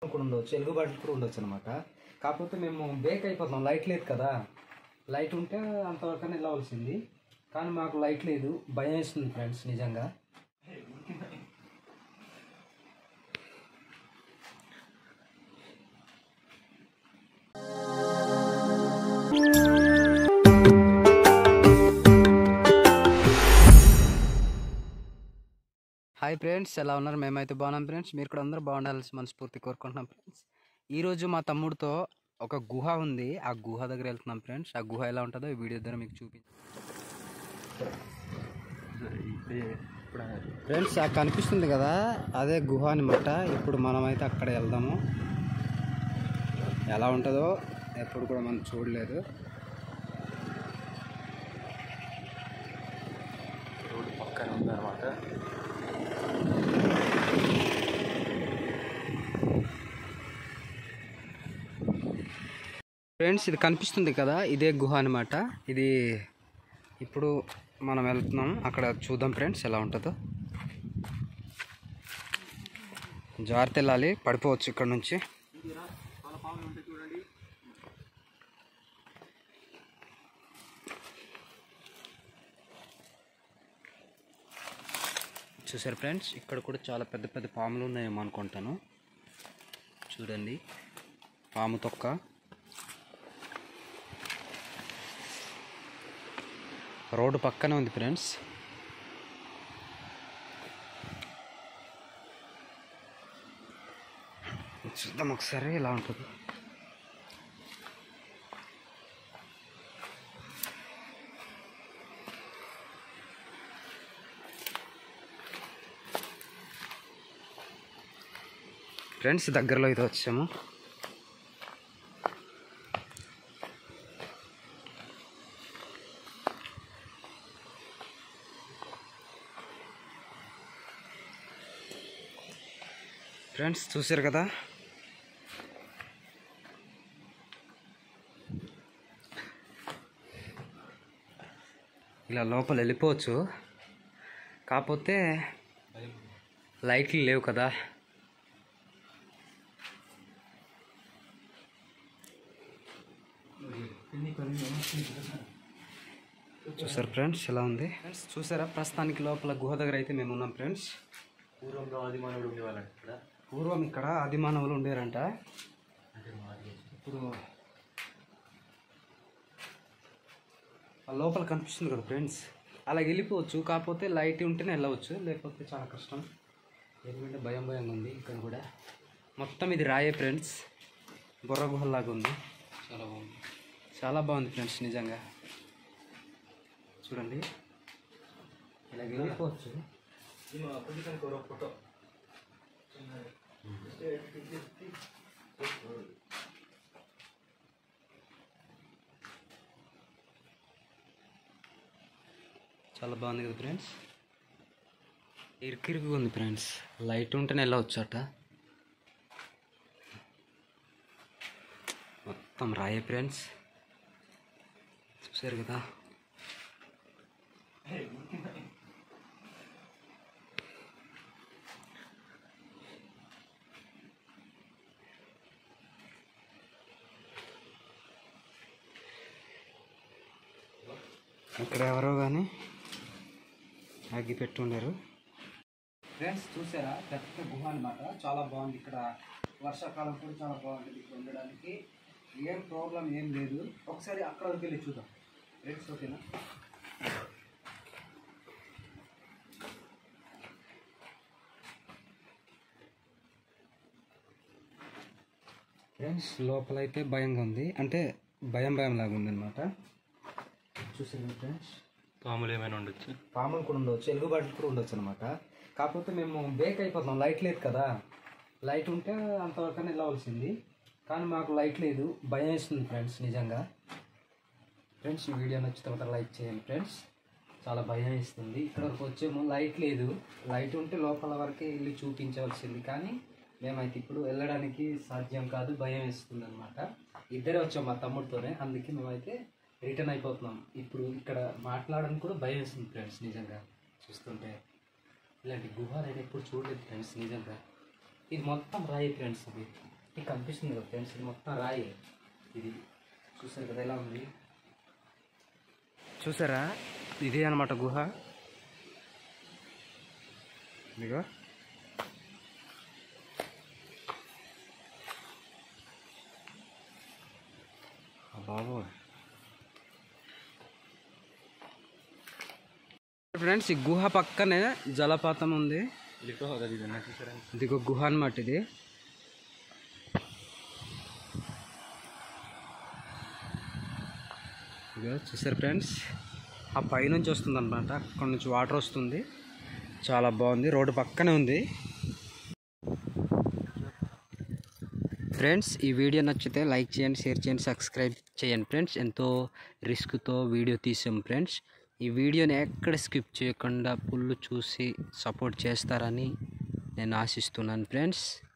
కూడా ఉండవచ్చు వెలుగుబాటు కూడా ఉండొచ్చు అనమాట కాకపోతే మేము బేక్ అయిపోతాం లైట్ లేదు కదా లైట్ ఉంటే అంతవరకు వెళ్ళవలసింది కానీ మాకు లైట్ లేదు భయం వేస్తుంది ఫ్రెండ్స్ నిజంగా హాయ్ ఫ్రెండ్స్ ఎలా ఉన్నారు మేమైతే బాగున్నాం ఫ్రెండ్స్ మీరు కూడా అందరూ బాగుండాలని మనస్ఫూర్తి కోరుకుంటున్నాం ఫ్రెండ్స్ ఈరోజు మా తమ్ముడితో ఒక గుహ ఉంది ఆ గుహ దగ్గర వెళ్తున్నాం ఫ్రెండ్స్ ఆ గుహ ఎలా ఉంటుందో ఈ వీడియో ద్వారా మీకు చూపి ఫ్రెండ్స్ ఆ కనిపిస్తుంది కదా అదే గుహ అనమాట ఇప్పుడు మనమైతే అక్కడ వెళ్దాము ఎలా ఉంటుందో ఎప్పుడు కూడా మనం చూడలేదు రోడ్డు పక్కన ఉందన్నమాట ఫ్రెండ్స్ ఇది కనిపిస్తుంది కదా ఇదే గుహ అనమాట ఇది ఇప్పుడు మనం వెళ్తున్నాం అక్కడ చూద్దాం ఫ్రెండ్స్ ఎలా ఉంటుందో జాగ్రత్త వెళ్ళాలి పడిపోవచ్చు ఇక్కడ నుంచి చూసారు ఫ్రెండ్స్ ఇక్కడ కూడా చాలా పెద్ద పెద్ద పాములు ఉన్నాయేమో అనుకుంటాను చూడండి పాము తొక్క రోడ్డు పక్కనే ఉంది ఫ్రెండ్స్ చూద్దాం ఒకసారి ఎలా ఉంటుంది ఫ్రెండ్స్ దగ్గరలో ఇది వచ్చాము ఫ్రెండ్స్ చూసారు కదా ఇలా లోపల వెళ్ళిపోవచ్చు కాకపోతే లైట్లు లేవు కదా చూసారు ఫ్రెండ్స్ ఎలా ఉంది ఫ్రెండ్స్ చూసారా ప్రస్తుతానికి లోపల గుహ దగ్గర అయితే మేము ఉన్నాం ఫ్రెండ్స్ పూర్వంలో ఆదిమానవుడు ఉండేవాళ్ళంట ఇక్కడ పూర్వం ఇక్కడ ఆదిమానవులు ఉండేరంట ఇప్పుడు ఆ లోపల కనిపిస్తుంది కదా ఫ్రెండ్స్ అలా వెళ్ళిపోవచ్చు కాకపోతే లైట్ ఉంటేనే వెళ్ళవచ్చు లేకపోతే చాలా కష్టం ఎందుకంటే భయం భయంగా ఉంది ఇక్కడ కూడా మొత్తం ఇది రాయే ఫ్రెండ్స్ బుర్ర గుహలాగా ఉంది చాలా బాగుంది చాలా బాగుంది ఫ్రెండ్స్ నిజంగా చూడండి ఇలా వెళ్ళిపోవచ్చు ఫోటో చాలా బాగుంది కదా ఫ్రెండ్స్ ఇరుకిరుకుగా ఉంది ఫ్రెండ్స్ లైట్ ఉంటేనే వెళ్ళవచ్చు అట మొత్తం రాయే ఫ్రెండ్స్ చూసారు కదా ఇక్కడ ఎవరో కానీ అగ్గి పెట్టి ఉండరు ఫ్రెండ్స్ చూసారా పెద్ద గుహ అనమాట చాలా బాగుంది ఇక్కడ వర్షాకాలం కూడా చాలా బాగుంటుంది ఇక్కడ ఉండడానికి ఏం ప్రాబ్లం ఏం లేదు ఒకసారి అక్కడ వరకు వెళ్ళి చూద్దాం ఫ్రెండ్స్ ఓకేనా ఫ్రెండ్స్ లోపలైతే భయంగా ఉంది అంటే భయం భయం లాగా ఉంది అనమాట చూసారు ఫ్రెండ్స్ పాములు ఏమైనా ఉండొచ్చు పాములు కూడా ఉండవచ్చు వెలుగుబాట్లు కూడా ఉండొచ్చు అనమాట కాకపోతే మేము బేక్ అయిపోతాం లైట్ లేదు కదా లైట్ ఉంటే అంతవరకు వెళ్ళవలసింది కానీ మాకు లైట్ లేదు భయం వేస్తుంది ఫ్రెండ్స్ నిజంగా ఫ్రెండ్స్ ఈ వీడియో నచ్చిన తర్వాత లైక్ చేయండి ఫ్రెండ్స్ చాలా భయం వేస్తుంది ఇక్కడ వరకు వచ్చేమో లైట్ లేదు లైట్ ఉంటే లోపల వరకే వెళ్ళి చూపించవలసింది కానీ మేమైతే ఇప్పుడు వెళ్ళడానికి సాధ్యం కాదు భయం వేస్తుంది అనమాట ఇద్దరే వచ్చాం మా తమ్ముడితోనే అందుకే మేమైతే రిటర్న్ అయిపోతున్నాం ఇప్పుడు ఇక్కడ మాట్లాడడానికి కూడా భయం వేస్తుంది ఫ్రెండ్స్ నిజంగా చూస్తుంటే ఇలాంటి గుహ నేను ఎప్పుడు చూడలేదు ఫ్రెండ్స్ నిజంగా ఇది మొత్తం రాయి ఫ్రెండ్స్ ఇది మీకు కనిపిస్తుంది కదా ఫ్రెండ్స్ ఇది మొత్తం రాయి ఇది చూసారు కదా ఎలా ఉంది చూసారా ఇదే అనమాట గుహ ఇదిగో బాబు ఫ్రెండ్స్ ఈ గుహ పక్కనే జలపాతం ఉంది లిఫ్ట్ అవుతుంది ఇది చూసారా ఇది ఒక గుహ అనమాట ఇది ఇదిగో చూసారు ఫ్రెండ్స్ ఆ పైనుంచి వస్తుంది అనమాట అక్కడ నుంచి వాటర్ వస్తుంది చాలా బాగుంది రోడ్డు పక్కనే ఉంది ఫ్రెండ్స్ ఈ వీడియో నచ్చితే లైక్ చేయండి షేర్ చేయండి సబ్స్క్రైబ్ చేయండి ఫ్రెండ్స్ ఎంతో రిస్క్తో వీడియో తీసాం ఫ్రెండ్స్ ఈ వీడియోని ఎక్కడ స్కిప్ చేయకుండా ఫుల్ చూసి సపోర్ట్ చేస్తారని నేను ఆశిస్తున్నాను ఫ్రెండ్స్